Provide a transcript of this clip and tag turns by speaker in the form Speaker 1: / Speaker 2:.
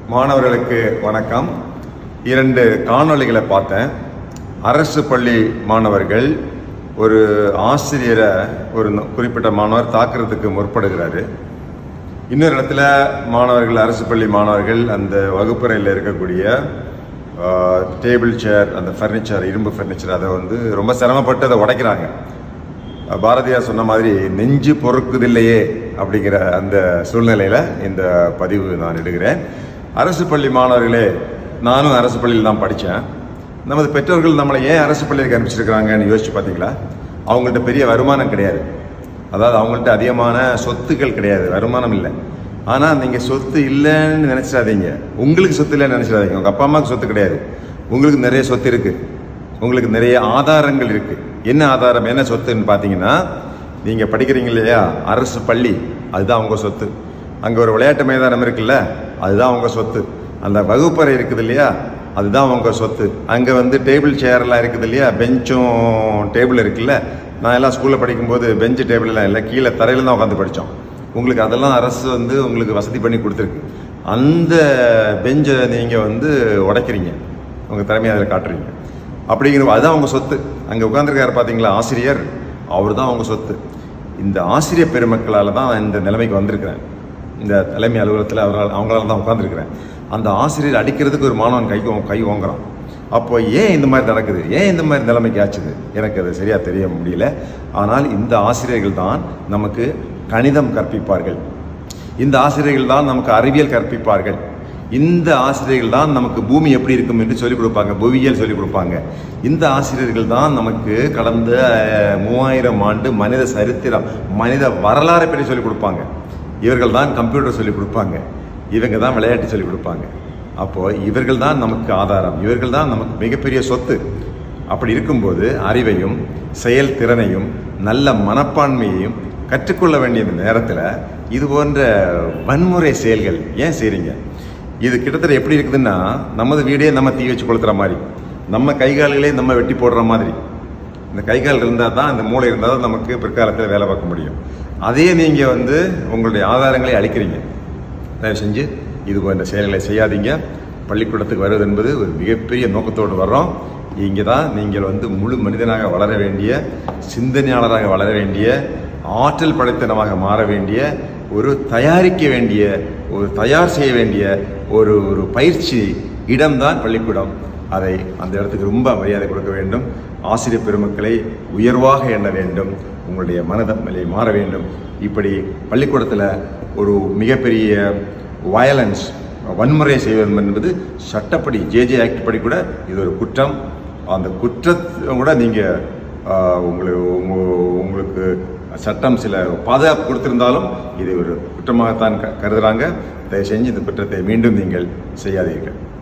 Speaker 1: மாணவர்களுக்கு வணக்கம் இரண்டு காணொளிகளை பார்த்தேன் அரசு பள்ளி மாணவர்கள் ஒரு ஆசிரியரை ஒரு ந- குறிப்பிட்ட மாணவர் தாக்குறதுக்கு முற்படுகிறாரு இன்னொரு இடத்துல மாணவர்கள் அரசு பள்ளி மாணவர்கள் அந்த வகுப்பறையில் இருக்கக்கூடிய டேபிள் சேர் அந்த ஃபர்னிச்சர் இரும்பு ஃபர்னிச்சர் அதை வந்து ரொம்ப சிரமப்பட்டு அதை உடைக்கிறாங்க பாரதியார் சொன்ன மாதிரி நெஞ்சு பொறுக்குதில்லையே அப்படிங்கிற அந்த சூழ்நிலையில் இந்த பதிவு நான் இடுகிறேன் அரசு பள்ளி மாணவர்களே நானும் அரசு பள்ளியில் தான் படித்தேன் நமது பெற்றோர்கள் நம்மளை ஏன் அரசு பள்ளிக்கு அனுப்பிச்சிருக்கிறாங்கன்னு யோசிச்சு பார்த்தீங்களா அவங்கள்ட்ட பெரிய வருமானம் கிடையாது அதாவது அவங்கள்ட்ட அதிகமான சொத்துக்கள் கிடையாது வருமானம் இல்லை ஆனால் நீங்கள் சொத்து இல்லைன்னு நினச்சிடாதீங்க உங்களுக்கு சொத்து இல்லைன்னு நினச்சிடாதீங்க உங்கள் அப்பா அம்மாவுக்கு சொத்து கிடையாது உங்களுக்கு நிறைய சொத்து இருக்குது உங்களுக்கு நிறைய ஆதாரங்கள் இருக்குது என்ன ஆதாரம் என்ன சொத்துன்னு பார்த்தீங்கன்னா நீங்கள் படிக்கிறீங்க இல்லையா அரசு பள்ளி அதுதான் உங்கள் சொத்து அங்கே ஒரு விளையாட்டு மைதானம் இருக்குல்ல அதுதான் உங்கள் சொத்து அந்த வகுப்பறை இருக்குது இல்லையா அதுதான் உங்கள் சொத்து அங்கே வந்து டேபிள் சேர்லாம் இருக்குது இல்லையா பெஞ்சும் டேபிள் இருக்குல்ல நான் எல்லாம் ஸ்கூலில் படிக்கும்போது பெஞ்சு டேபிள் எல்லாம் இல்லை கீழே தரையில் தான் உட்காந்து படித்தோம் உங்களுக்கு அதெல்லாம் அரசு வந்து உங்களுக்கு வசதி பண்ணி கொடுத்துருக்கு அந்த பெஞ்சை நீங்கள் வந்து உடைக்கிறீங்க உங்கள் திறமையை அதில் காட்டுறீங்க அப்படிங்கிற அதுதான் உங்கள் சொத்து அங்கே உட்காந்துருக்காரு பார்த்தீங்களா ஆசிரியர் அவர் தான் உங்கள் சொத்து இந்த ஆசிரியர் பெருமக்களால் தான் நான் இந்த நிலைமைக்கு வந்திருக்கிறேன் இந்த தலைமை அலுவலகத்தில் அவரால் அவங்களால தான் உட்காந்துருக்கிறேன் அந்த ஆசிரியர் அடிக்கிறதுக்கு ஒரு மாணவன் கை ஓ- கை ஓங்குறான் அப்போ ஏன் இந்த மாதிரி நடக்குது ஏன் இந்த மாதிரி நிலைமைக்கு ஆச்சுது எனக்கு அது சரியாக தெரிய முடியல ஆனால் இந்த ஆசிரியர்கள் தான் நமக்கு கணிதம் கற்பிப்பார்கள் இந்த ஆசிரியர்கள் தான் நமக்கு அறிவியல் கற்பிப்பார்கள் இந்த ஆசிரியர்கள் தான் நமக்கு பூமி எப்படி இருக்கும் என்று சொல்லிக் கொடுப்பாங்க புவியியல் சொல்லிக் கொடுப்பாங்க இந்த ஆசிரியர்கள் தான் நமக்கு கடந்த அஹ், மூவாயிரம் ஆண்டு மனித சரித்திரம் மனித வரலாறை பற்றி சொல்லிக் கொடுப்பாங்க இவர்கள் தான் கம்ப்யூட்டர் சொல்லிக் கொடுப்பாங்க இவங்க தான் விளையாட்டு சொல்லிக் கொடுப்பாங்க அப்போ இவர்கள் தான் நமக்கு ஆதாரம் இவர்கள் தான் நமக்கு மிகப்பெரிய சொத்து அப்படி இருக்கும்போது அறிவையும் செயல் திறனையும் நல்ல மனப்பான்மையையும் கற்றுக்கொள்ள வேண்டிய இந்த நேரத்தில் இது போன்ற வன்முறை செயல்கள் ஏன் செய்றீங்க இது கிட்டத்தட்ட எப்படி இருக்குதுன்னா நமது வீடே நம்ம தீ வச்சு கொளுத்துற மாதிரி நம்ம கை கால்களே நம்ம வெட்டி போடுற மாதிரி இந்த கை கால் இருந்தால் தான் இந்த மூளை இருந்தால் தான் நமக்கு பிற்காலத்தில் வேலை பார்க்க முடியும் அதே நீங்கள் வந்து உங்களுடைய ஆதாரங்களை அளிக்கிறீங்க தயவு செஞ்சு இது போன்ற செயல்களை செய்யாதீங்க பள்ளிக்கூடத்துக்கு வருவது என்பது ஒரு மிகப்பெரிய நோக்கத்தோடு வர்றோம் இங்கே தான் நீங்கள் வந்து முழு மனிதனாக வளர வேண்டிய சிந்தனையாளராக வளர வேண்டிய ஆற்றல் படைத்தனமாக மாற வேண்டிய ஒரு தயாரிக்க வேண்டிய ஒரு தயார் செய்ய வேண்டிய ஒரு ஒரு பயிற்சி இடம்தான் பள்ளிக்கூடம் அதை அந்த இடத்துக்கு ரொம்ப மரியாதை கொடுக்க வேண்டும் ஆசிரியர் பெருமக்களை உயர்வாக எண்ண வேண்டும் உங்களுடைய மனதன்மையை மாற வேண்டும் இப்படி பள்ளிக்கூடத்தில் ஒரு மிகப்பெரிய வயலன்ஸ் வன்முறை செய்வது என்பது சட்டப்படி ஜேஜே ஆக்ட் படி கூட இது ஒரு குற்றம் அந்த குற்றத்தை கூட நீங்கள் உங்களுக்கு உங்க- உங்களுக்கு சட்டம் சில பாதுகாப்பு கொடுத்திருந்தாலும் இது ஒரு குற்றமாகத்தான் க- கருதுறாங்க தயவு செஞ்சு இந்த குற்றத்தை மீண்டும் நீங்கள் செய்யாதீர்கள்